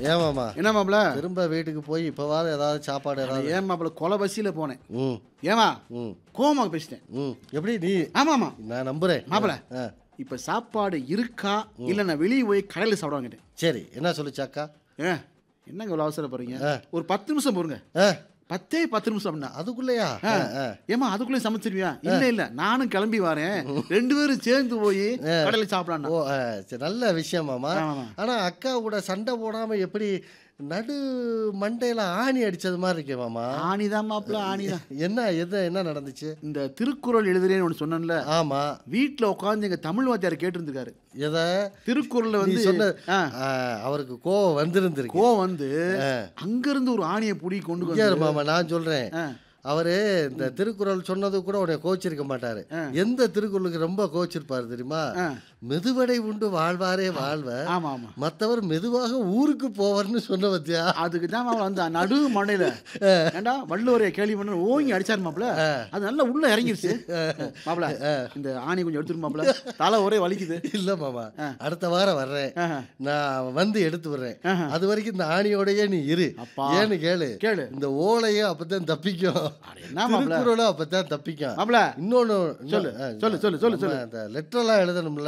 ஏன் மாமா என்ன மாப்பிள திரும்ப வீட்டுக்கு போய் இப்போவாது ஏதாவது சாப்பாடு ஏதாவது ஏன் மாப்பிள கொலை பசியில போனேன் ம் ஏமா ம் கோமா பேசிட்டேன் ம் எப்படி நீ ஆமா ஆமா நான் நம்புறேன் மாப்பிள ஆ இப்ப சாப்பாடு இருக்கா இல்ல நான் வெளியே போய் கடையில் சாப்பிடுவாங்க சரி என்ன சொல்லுச்சாக்கா ஏ என்னங்க இவ்வளோ அவசரப்படுறீங்க ஆ. ஒரு பத்து நிமிஷம் போருங்க ஆ பத்தே பத்து நிமிஷம் அப்படின்னா அதுக்குள்ளேயா ஆ. ஆ, ஆ. ஏமா அதுக்குள்ளே சமைச்சிருவியா இல்ல இல்ல நானும் கிளம்பி வரேன் ரெண்டு பேரும் சேர்ந்து போய் கடையில் சாப்பிடலாம் ஓ ஆ, சரி, நல்ல விஷயம் மாமா ஆமாம் ஆனா அக்கா கூட சண்டை போடாம எப்படி நடு மண்டையில ஆணி அடிச்சது மாதிரி இருக்கே மாமா ஆணிதான் மாப்பிள ஆணிதான் என்ன எது என்ன நடந்துச்சு இந்த திருக்குறள் எழுதுறேன்னு ஒன்று சொன்னேன்ல ஆமா வீட்டில் உட்காந்து எங்க தமிழ் வாத்தியார் கேட்டிருந்திருக்காரு எதை திருக்குறள்ல நீ வந்து சொன்ன ஆ, ஆ, அவருக்கு கோவம் வந்திருந்திருக்கு கோ வந்து அங்கிருந்து ஒரு ஆணியை புடி கொண்டு இங்க இரு வந்து மாமா நான் சொல்றேன் ஆ, அவரு இந்த திருக்குறள் சொன்னது கூட உன்னை கோச்சிருக்க மாட்டாரு எந்த திருக்குறளுக்கு ரொம்ப கோச்சிருப்பாரு தெரியுமா ஆ. மெதுவடை உண்டு வாழ்வாரே வாழ்வ ஆமா ஆமா மத்தவர் மெதுவாக ஊருக்கு போவார்னு சொன்ன பத்தியா அதுக்கு தான் மாப்பிள அந்த நடு மண்டையில ஏண்டா வள்ளுவரைய கேள்வி பண்ண ஓங்கி அடிச்சாரு மாப்பிள அது நல்லா உள்ள இறங்கிருச்சு மாப்பிள இந்த ஆணி கொஞ்சம் எடுத்துரு மாப்பிள தலை ஒரே வலிக்குது இல்ல மாமா அடுத்த வாரம் வர்றேன் ஆஹா. நான் வந்து எடுத்து வர்றேன் ஆஹா. அது வரைக்கும் இந்த ஆணியோடயே நீ இரு அப்பா. ஏன்னு கேளு கேளு இந்த ஓலையும் அப்பதான் தப்பிக்கும் அட என்ன மாப்பிள திருக்குறளும் அப்பதான் தப்பிக்கும் மாப்பிள இன்னொன்னு சொல்லு, ஆ, சொல்லு, சொல்லு, சொல்லு, நம்ம அந்த லெட்டர்லாம் எழுதணும்ல